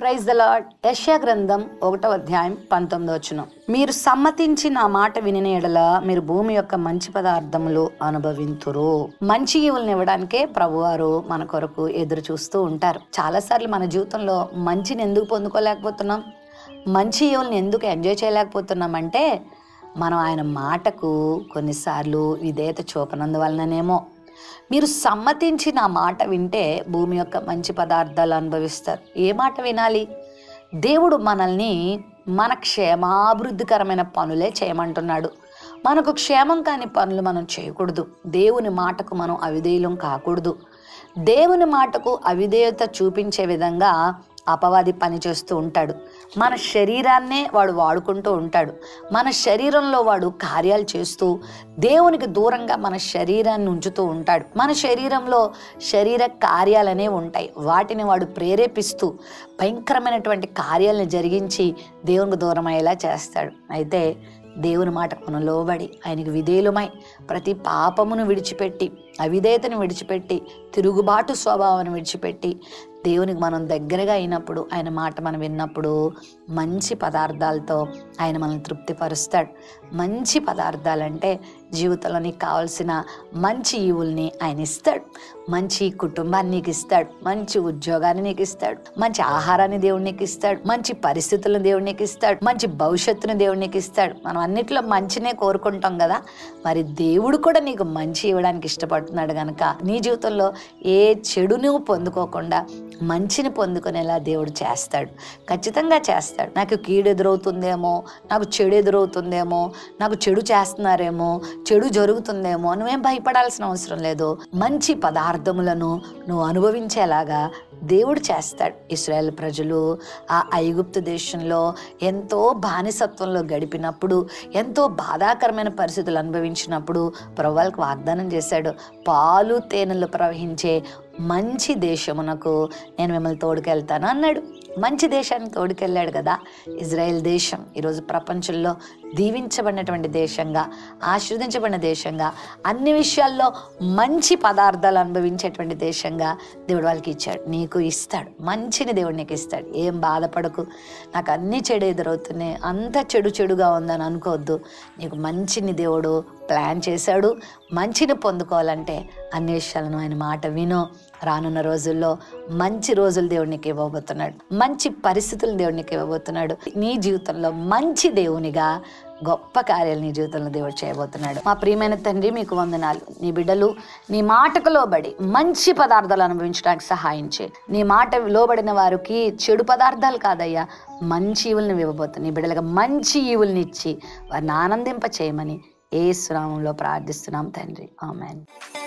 praise the lord యశ్యా గ్రంథం ఒకటో అధ్యాయం పంతొమ్మిదో వచనం మీరు సమ్మతించి నా మాట వినిన ఎడల మీరు భూమి యొక్క మంచి పదార్థములు అనుభవింతురు మంచి ఈవులను ఇవ్వడానికే ప్రభువారు మన కొరకు ఎదురు చూస్తూ ఉంటారు చాలాసార్లు మన జీవితంలో మంచిని ఎందుకు పొందుకోలేకపోతున్నాం మంచి ఈవుల్ని ఎందుకు ఎంజాయ్ చేయలేకపోతున్నామంటే మనం ఆయన మాటకు కొన్నిసార్లు విధేయత చూపనందువలననేమో మీరు సమ్మతించి నా మాట వింటే భూమి యొక్క మంచి పదార్థాలు అనుభవిస్తారు ఏ మాట వినాలి దేవుడు మనల్ని మన క్షేమాభివృద్ధికరమైన పనులే చేయమంటున్నాడు మనకు క్షేమం కాని పనులు మనం చేయకూడదు దేవుని మాటకు మనం అవిధేయులం కాకూడదు దేవుని మాటకు అవిధేయత చూపించే విధంగా అపవాది పనిచేస్తూ ఉంటాడు మన శరీరాన్నే వాడు వాడుకుంటూ ఉంటాడు మన శరీరంలో వాడు కార్యాలు చేస్తూ దేవునికి దూరంగా మన శరీరాన్ని ఉంచుతూ ఉంటాడు మన శరీరంలో శరీర కార్యాలనే ఉంటాయి వాటిని వాడు ప్రేరేపిస్తూ భయంకరమైనటువంటి కార్యాలను జరిగించి దేవునికి దూరం అయ్యేలా చేస్తాడు అయితే దేవుని మాటకు మనం లోబడి ఆయనకు విధేయులమై ప్రతి పాపమును విడిచిపెట్టి అవిధేయతను విడిచిపెట్టి తిరుగుబాటు స్వభావాన్ని విడిచిపెట్టి దేవునికి మనం దగ్గరగా అయినప్పుడు ఆయన మాట మనం విన్నప్పుడు మంచి పదార్థాలతో ఆయన మనల్ని తృప్తిపరుస్తాడు మంచి పదార్థాలంటే జీవితంలో నీకు కావాల్సిన మంచి ఈవుల్ని ఆయన ఇస్తాడు మంచి కుటుంబాన్ని నీకు ఇస్తాడు మంచి ఉద్యోగాన్ని నీకు ఇస్తాడు మంచి ఆహారాన్ని దేవుడు నీకు ఇస్తాడు మంచి పరిస్థితులను దేవుడు నీకు ఇస్తాడు మంచి భవిష్యత్తును దేవుడు నీకు ఇస్తాడు మనం అన్నిట్లో మంచినే కోరుకుంటాం కదా మరి దేవుడు కూడా నీకు మంచి ఇవ్వడానికి ఇష్టపడుతున్నాడు కనుక నీ జీవితంలో ఏ చెడు నువ్వు పొందుకోకుండా మంచిని పొందుకునేలా దేవుడు చేస్తాడు ఖచ్చితంగా చేస్తాడు నాకు కీడు ఎదురవుతుందేమో నాకు చెడు ఎదురవుతుందేమో నాకు చెడు చేస్తున్నారేమో చెడు జరుగుతుందేమో నువ్వేం భయపడాల్సిన అవసరం లేదు మంచి పదార్థములను నువ్వు అనుభవించేలాగా దేవుడు చేస్తాడు ఇస్రాయేల్ ప్రజలు ఆ ఐగుప్తు దేశంలో ఎంతో బానిసత్వంలో గడిపినప్పుడు ఎంతో బాధాకరమైన పరిస్థితులు అనుభవించినప్పుడు ప్రభువాళ్ళకి వాగ్దానం చేశాడు పాలు తేనెలు ప్రవహించే మంచి దేశమునకు నేను మిమ్మల్ని తోడుకెళ్తాను అన్నాడు మంచి దేశానికి తోడుకెళ్ళాడు కదా ఇజ్రాయెల్ దేశం ఈరోజు ప్రపంచంలో దీవించబడినటువంటి దేశంగా ఆశీర్వదించబడిన దేశంగా అన్ని విషయాల్లో మంచి పదార్థాలు అనుభవించేటువంటి దేశంగా దేవుడు వాళ్ళకి ఇచ్చాడు నీకు ఇస్తాడు మంచిని దేవుడు నీకు ఇస్తాడు ఏం బాధపడకు నాకు అన్ని చెడు ఎదురవుతున్నాయి అంత చెడు చెడుగా ఉందని అనుకోవద్దు నీకు మంచిని దేవుడు ప్లాన్ చేశాడు మంచిని పొందుకోవాలంటే అన్ని విషయాలను ఆయన మాట విను రానున్న రోజుల్లో మంచి రోజులు దేవునికి ఇవ్వబోతున్నాడు మంచి పరిస్థితులు దేవునికి ఇవ్వబోతున్నాడు నీ జీవితంలో మంచి దేవునిగా గొప్ప కార్యాలు నీ జీవితంలో దేవుడు చేయబోతున్నాడు మా ప్రియమైన తండ్రి మీకు వందనాలు నీ బిడ్డలు నీ మాటకు లోబడి మంచి పదార్థాలు అనుభవించడానికి సహాయం చేయి నీ మాట లోబడిన వారికి చెడు పదార్థాలు కాదయ్యా మంచి ఈవుల్ని ఇవ్వబోతుంది నీ బిడ్డలుగా మంచి ఈవుల్ని ఇచ్చి వారిని ఆనందింప చేయమని ఏ సునామంలో ప్రార్థిస్తున్నాం తండ్రి ఆమెన్